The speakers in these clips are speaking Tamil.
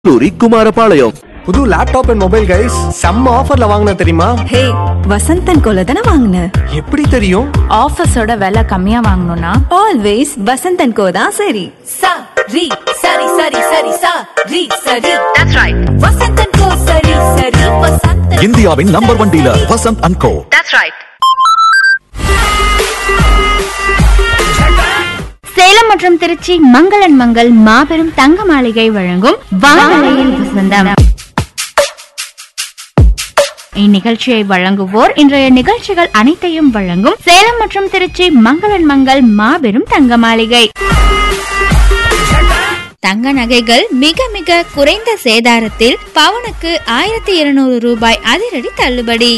கல்லூரி குமாரபாளையம் புது லேப்டாப் அண்ட் மொபைல் கைஸ் செம்ம ஆஃபர்ல வாங்கின தெரியுமா ஹே வசந்தன் கோல தானே வாங்கின எப்படி தெரியும் ஆஃபீஸோட விலை கம்மியா வாங்கணும்னா ஆல்வேஸ் வசந்தன் கோ தான் சரி sa ri sari sari sari sa ri sari that's right vasantan ko sari sari vasantan இந்தியாவின் number one dealer Vasanth and co that's right Salem மற்றும் திருச்சி மங்களன் மங்கள் மாபெரும் தங்க மாளிகை வழங்கும் வானலையில் வசந்தம் இந்நிகழ்ச்சியை வழங்குவோர் இன்றைய நிகழ்ச்சிகள் அனைத்தையும் வழங்கும் சேலம் மற்றும் திருச்சி மங்களன் மங்கள் மாபெரும் தங்க மாளிகை தங்க நகைகள் மிக மிக குறைந்த சேதாரத்தில் பவுனுக்கு ஆயிரத்தி இருநூறு ரூபாய் அதிரடி தள்ளுபடி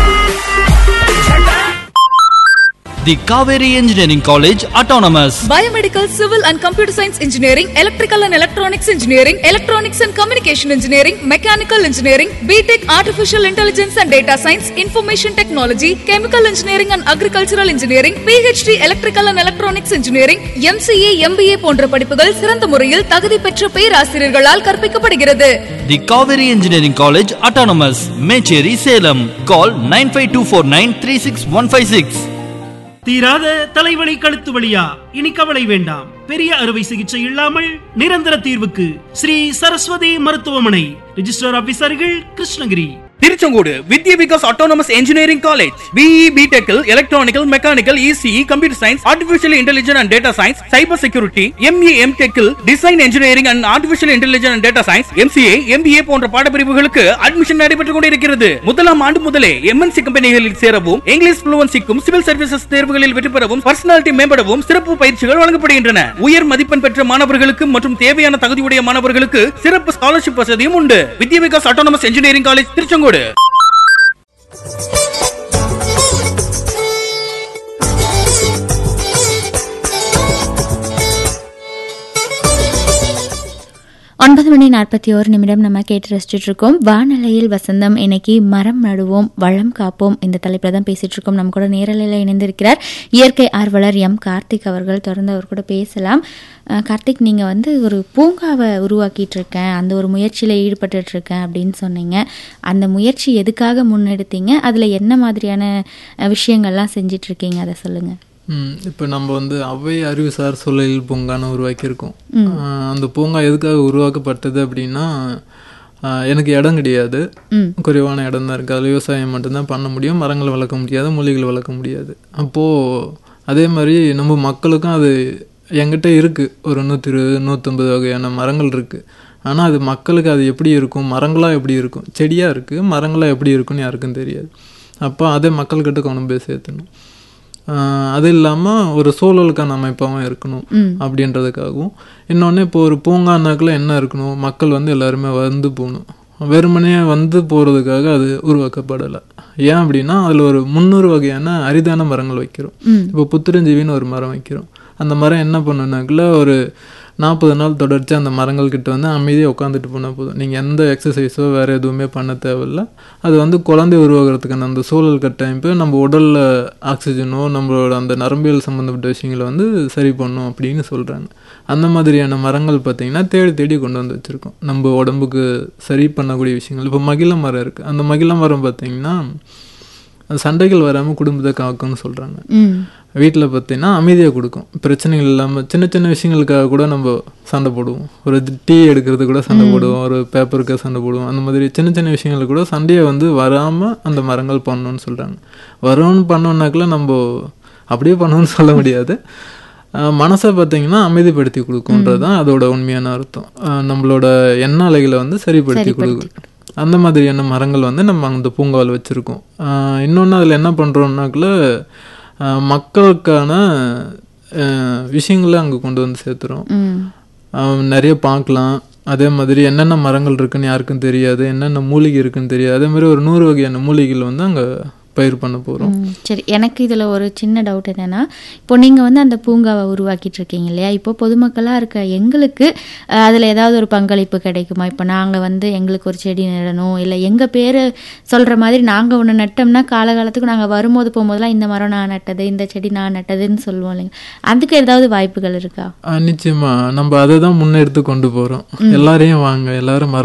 The Kaveri Engineering College Autonomous. Biomedical, Civil and Computer Science Engineering, Electrical and Electronics Engineering, Electronics and Communication Engineering, Mechanical Engineering, BTech Artificial Intelligence and Data Science, Information Technology, Chemical Engineering and Agricultural Engineering, PhD Electrical and Electronics Engineering, MCA, MBA போன்ற படிப்புகள் சிறந்த முறையில் தகுதி பெற்ற பேராசிரியர்களால் கற்பிக்கப்படுகிறது The Kaveri Engineering College Autonomous. Mecheri Salem. Call 95249 தீராத தலைவலி கழுத்து வலியா இனி கவலை வேண்டாம் பெரிய அறுவை சிகிச்சை இல்லாமல் நிரந்தர தீர்வுக்கு ஸ்ரீ சரஸ்வதி மருத்துவமனை ரிஜிஸ்டர் ஆபீசர்கள் Krishnagiri Tiruchengode Vidya Vikas autonomous engineering college BE பிடெக்கில் electronical mechanical ECE computer science artificial intelligence and data science cyber security ME M டெக்கில் design engineering and artificial intelligence and data science MCA MBA போன்ற பாடப்பிரிவுகளுக்கு அட்மிஷன் நடைபெற்றுக் கொண்டிருக்கிறது முதலாம் ஆண்டு முதலே எம்என்சி கம்பெனிகளில் சேரவும் இங்கிலீஷ் புளுவன்சிக்கும் சிவில் சர்வீசஸ் தேர்வுகளில் வெற்றி பெறவும் பர்சனாலிட்டி மேம்படவும் சிறப்பு பயிற்சிகள் வழங்கப்படுகின்றன உயர் மதிப்பெண் பெற்ற மாணவர்களுக்கு மற்றும் தேவையான தகுதியுடைய மாணவர்களுக்கு சிறப்பு ஸ்காலர்ஷிப் வசதியும் உண்டு Vidya Vikas autonomous engineering college Tiruchengode ஒன்பது மணி நாற்பத்தி ஓரு நிமிடம் நம்ம கேட்டு ரசிச்சுட்டு இருக்கோம் வானலையில் வசந்தம் இன்னைக்கு மரம் நடுவோம் வளம் காப்போம் இந்த தலைப்பில் தான் பேசிட்டு இருக்கோம் நம்ம கூட நேரலையில் இணைந்திருக்கிறார் இயற்கை ஆர்வலர் எம் கார்த்திக் அவர்கள் தொடர்ந்து அவர் கூட பேசலாம் அஹ், கார்த்திக் நீங்கள் வந்து ஒரு பூங்காவை உருவாக்கிட்டு இருக்கேன் அந்த ஒரு முயற்சியில் ஈடுபட்டுட்டு இருக்கேன் அப்படின்னு சொன்னீங்க அந்த முயற்சி எதுக்காக முன்னெடுத்தீங்க அதில் என்ன மாதிரியான அஹ், விஷயங்கள்லாம் செஞ்சிட்டு இருக்கீங்க அதை சொல்லுங்கள் ம் இப்போ நம்ம வந்து அவ்வை அறிவுசார் சூழல் பூங்கான்னு உருவாக்கியிருக்கோம் ஆஹ் அந்த பூங்கா எதுக்காக உருவாக்கப்பட்டது அப்படின்னா ஆஹ் எனக்கு இடம் கிடையாது குறைவான இடம் தான் இருக்குது அதில் விவசாயம் மட்டும்தான் பண்ண முடியும் மரங்களை வளர்க்க முடியாது மூலிகளை வளர்க்க முடியாது அப்போது அதே மாதிரி நம்ம மக்களுக்கும் அது என்கிட்ட இருக்குது ஒரு நூற்றி இருபது நூற்றம்பது வகையான மரங்கள் இருக்குது ஆனால் அது மக்களுக்கு அது எப்படி இருக்கும் மரங்களாக எப்படி இருக்கும் செடியாக இருக்குது மரங்களாக எப்படி இருக்கும்னு யாருக்கும் தெரியாது அப்போ அதை மக்கள்கிட்ட கொண்டு போய் சேர்த்தணும் ஆஹ் அது இல்லாமல் ஒரு சூழலுக்கான அமைப்பாகவும் இருக்கணும் அப்படின்றதுக்காகவும் இன்னொன்று இப்போ ஒரு பூங்கானாக்குள்ள என்ன இருக்கணும் மக்கள் வந்து எல்லாருமே வந்து போகணும் வெறுமனே வந்து போகிறதுக்காக அது உருவாக்கப்படலை ஏன் அப்படின்னா அதில் ஒரு முந்நூறு வகையான அரிதான மரங்கள் வைக்கிறோம் இப்போ புத்திரஞ்சீவின்னு ஒரு மரம் வைக்கிறோம் அந்த மரம் என்ன பண்ணுனாக்குள்ள ஒரு நாற்பது நாள் தொடர்ச்சி அந்த மரங்கள் கிட்ட வந்து அமைதியாக உட்காந்துட்டு போனால் போதும் நீங்கள் எந்த எக்ஸசைஸோ வேறு எதுவுமே பண்ண தேவையில்ல அது வந்து குழந்தை உருவாகிறதுக்கான அந்த சூழல் கட்டமைப்பு நம்ம உடலில் ஆக்சிஜனோ நம்மளோட அந்த நரம்பியல் சம்மந்தப்பட்ட விஷயங்களை வந்து சரி பண்ணும் அப்படின்னு சொல்கிறாங்க அந்த மாதிரியான மரங்கள் பார்த்திங்கன்னா தேடி தேடி கொண்டு வந்து வச்சுருக்கோம் நம்ம உடம்புக்கு சரி பண்ணக்கூடிய விஷயங்கள் இப்போ மகிழ மரம் இருக்குது அந்த மகிழ மரம் பார்த்திங்கன்னா அந்த சண்டைகள் வராமல் குடும்பத்தை காக்கும்னு சொல்கிறாங்க வீட்டில் பார்த்தீங்கன்னா அமைதியாக கொடுக்கும் பிரச்சனைகள் இல்லாமல் சின்ன சின்ன விஷயங்களுக்காக கூட நம்ம சண்டை போடுவோம் ஒரு டீ எடுக்கிறது கூட சண்டை போடுவோம் ஒரு பேப்பருக்கு சண்டை போடுவோம் அந்த மாதிரி சின்ன சின்ன விஷயங்களுக்கு கூட சண்டையை வந்து வராமல் அந்த மரங்கள் பண்ணணும்னு சொல்கிறாங்க வரும்னு பண்ணோன்னாக்குள்ள நம்ம அப்படியே பண்ணணும்னு சொல்ல முடியாது ஆஹ் மனசை பார்த்தீங்கன்னா அமைதிப்படுத்தி கொடுக்குன்றது தான் அதோட உண்மையான அர்த்தம் ஆஹ் நம்மளோட எண்ண அலைகளை வந்து சரிப்படுத்தி கொடுக்கும் அந்த மாதிரியான மரங்கள் வந்து நம்ம அந்த பூங்காவில் வச்சுருக்கோம் இன்னொன்று அதில் என்ன பண்ணுறோம்னாக்குள்ள ஆஹ் மக்களுக்கான ஆஹ் விஷயங்களை அங்கே கொண்டு வந்து சேர்த்துறோம் ஆஹ் நிறைய பார்க்கலாம் அதே மாதிரி என்னென்ன மரங்கள் இருக்குன்னு யாருக்கும் தெரியாது என்னென்ன மூலிகை இருக்குன்னு தெரியாது அதே மாதிரி ஒரு நூறு வகையான மூலிகைகள் வந்து அங்கே பயிர் பண்ண போகிறோம் ம், சரி எனக்கு இதில் ஒரு சின்ன டவுட் என்னன்னா இப்போ நீங்கள் வந்து அந்த பூங்காவை உருவாக்கிட்டு இருக்கீங்க இல்லையா இப்போ பொதுமக்களாக இருக்க எங்களுக்கு அதில் ஏதாவது ஒரு பங்களிப்பு கிடைக்குமா இப்போ நாங்கள் வந்து எங்களுக்கு ஒரு செடி நடணும் இல்லை எங்கள் பேர் சொல்கிற மாதிரி நாங்கள் ஒன்று நட்டோம்னா காலகாலத்துக்கு நாங்கள் வரும்போது போகும்போதெல்லாம் இந்த மரம் நான் நட்டது இந்த செடி நான் நட்டதுன்னு சொல்லுவோம் இல்லைங்க அதுக்கு ஏதாவது வாய்ப்புகள் இருக்கா ஆ, நிச்சயமா நம்ம அதை தான் முன்னெடுத்து கொண்டு போகிறோம் எல்லாரையும் வாங்க எல்லாரும் மரம்